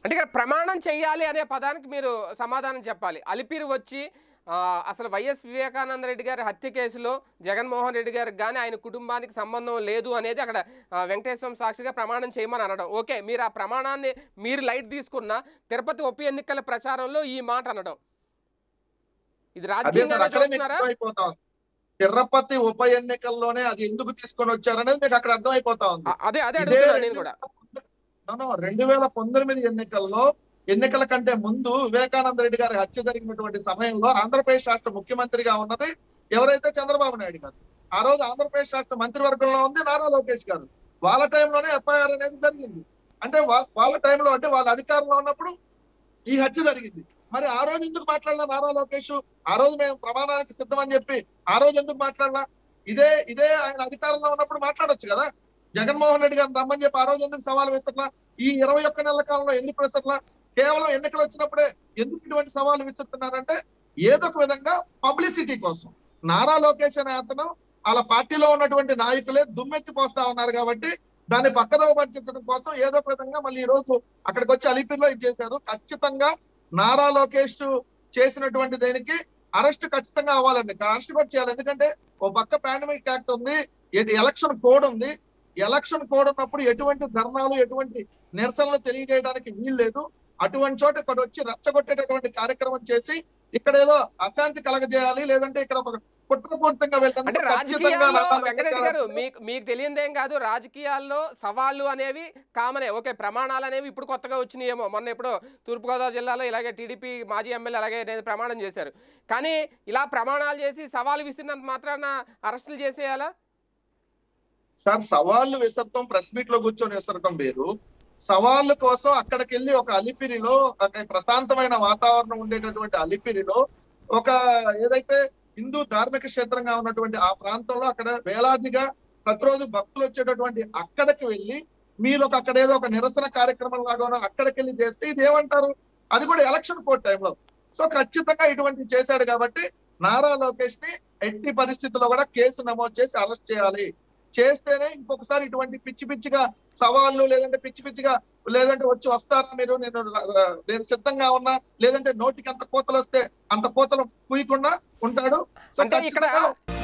అంటే ఇక్కడ ప్రమాణం చేయాలి అనే పదానికి మీరు సమాధానం చెప్పాలి అలిపిరి వచ్చి ఆ, అసలు వైఎస్ వివేకానంద రెడ్డి గారి హత్య కేసులో జగన్మోహన్ రెడ్డి గారికి కానీ ఆయన కుటుంబానికి సంబంధం లేదు అనేది అక్కడ ఆ, వెంకటేశ్వరం సాక్షిగా ప్రమాణం చేయమని అనడం ఓకే మీరు ఆ ప్రమాణాన్ని మీరు లైట్ తీసుకున్న తిరుపతి ఉప ఎన్నికల ప్రచారంలో ఈ మాట అనడం ఇది అదే రాజకీయంగా సార్ అక్కడే మీకు చూస్తున్నారా అర్థమైపోతా ఉంది. తిరుపతి ఉప ఎన్నికల్లోనే అది ఎందుకు తీసుకొని వచ్చారనేది మీకు అక్కడ అర్థమైపోతా ఉంది ఆ, అదే అదే ఇదే అడుగుతున్నాను నేను రెండు కూడా No, no, రెండు వేల పంతొమ్మిది ఎన్నికల్లో ఎన్నికల కంటే ముందు వివేకానంద రెడ్డి గారి హత్య జరిగినటువంటి సమయంలో ఆంధ్రప్రదేశ్ రాష్ట్ర ముఖ్యమంత్రిగా ఉన్నది ఎవరైతే చంద్రబాబు నాయుడు గారు ఆ రోజు ఆంధ్రప్రదేశ్ రాష్ట్ర మంత్రివర్గంలో ఉంది నారా లోకేష్ గారు వాళ్ళ టైంలోనే ఎఫ్ఐఆర్ అనేది జరిగింది అంటే వా- వాళ్ళ టైంలో అంటే వాళ్ళ అధికారంలో ఉన్నప్పుడు ఈ హత్య జరిగింది మరి ఆ రోజు ఎందుకు మాట్లాడలా నారా లోకేష్ ఆ రోజు మేము ప్రమాణానికి సిద్ధం అని చెప్పి ఆ రోజు ఎందుకు మాట్లాడలా ఇదే ఇదే ఆయన అధికారంలో ఉన్నప్పుడు మాట్లాడొచ్చు కదా జగన్మోహన్ రెడ్డి గారిని రమ్మని చెప్పి ఆ రోజు ఎందుకు సవాల్ విసరలా ఈ ఇరవై ఒక్క నెలల కాలంలో ఎందుకు విసరలా కేవలం ఎన్నికలు వచ్చినప్పుడే ఎందుకు ఇటువంటి సవాలు విసురుతున్నారంటే ఏదో ఒక విధంగా పబ్లిసిటీ కోసం నారా లోకేష్ అనే అతను వాళ్ళ పార్టీలో ఉన్నటువంటి నాయకులే దుమ్మెత్తి పోస్తా ఉన్నారు కాబట్టి దాన్ని పక్కదోవ పట్టించడం కోసం ఏదో ఒక విధంగా మళ్ళీ ఈ రోజు అక్కడికి వచ్చి అలిపిరిలో ఇది చేశారు ఖచ్చితంగా నారా లోకేష్ చేసినటువంటి దేనికి అరెస్ట్ ఖచ్చితంగా అవ్వాలండి అరెస్ట్ కూడా చేయాలి ఎందుకంటే ఓ పక్క పాండమిక్ యాక్ట్ ఉంది ఎటు- ఎలక్షన్ కోడ్ ఉంది ఎలక్షన్ కోడ్ ఉన్నప్పుడు ఎటువంటి ధర్నాలు ఎటువంటి నిరసనలు తెలియజేయడానికి వీలు లేదు అటువంటి చోట ఇక్కడ వచ్చి రచ్చగొట్టేటటువంటి కార్యక్రమం చేసి ఇక్కడ ఏదో అశాంతి కలగజేయాలి లేదంటే ఇక్కడ ఒక కుట్రపూరితంగా అంటే వెళ్తాను ఖచ్చితంగా రాజకీయాల్లో నారా వెంకటరెడ్డి గారు లోకేష్ మీకు మీకు తెలియదేం కాదు రాజకీయాల్లో సవాళ్ళు అనేవి కామనే ఓకే ప్రమాణాలు అనేవి ఇప్పుడు కొత్తగా వచ్చినాయేమో మొన్న ఎప్పుడో తూర్పుగోదావరి జిల్లాలో ఇలాగే టీడీపీ మాజీ ఎమ్మెల్యే అలాగే నేను ప్రమాణం చేశారు కానీ ఇలా ప్రమాణాలు చేసి సవాలు విసిరినంత మాత్రాన అరెస్టులు చేసేయాలా సార్ సవాళ్ళు విసరటం ప్రెస్ మీట్ లో కూర్చొని విసరటం వేరు సవాళ్ళ కోసం అక్కడికి వెళ్ళి ఒక అలిపిరిలో ఒక ప్రశాంతమైన వాతావరణం ఉండేటటువంటి అలిపిరిలో ఒక ఏదైతే హిందూ ధార్మిక క్షేత్రంగా ఉన్నటువంటి ఆ ప్రాంతంలో అక్కడ వేలాదిగా ప్రతిరోజు భక్తులు వచ్చేటటువంటి అక్కడికి వెళ్ళి మీరు ఒక అక్కడ ఏదో ఒక నిరసన కార్యక్రమం లాగా అక్కడికి వెళ్ళి చేస్తే ఇది ఏమంటారు అది కూడా ఎలక్షన్ కోడ్ టైంలో సో ఖచ్చితంగా ఇటువంటి చేశాడు కాబట్టి నారా లోకేష్ ని ఎట్టి పరిస్థితుల్లో కూడా కేసు నమోదు చేసి అరెస్ట్ చేయాలి చేస్తేనే ఇంకొకసారి ఇటువంటి పిచ్చి పిచ్చిగా సవాళ్ళు లేదంటే పిచ్చి పిచ్చిగా లేదంటే వచ్చి వస్తారా మీరు నేను ర- ర- నేను సిద్ధంగా ఉన్నా లేదంటే నోటికి ఎంత కోతలు వస్తే అంత కోతలు కుయకుండా ఉంటాడు సో అంటే ఇక్కడ ఖచ్చితంగా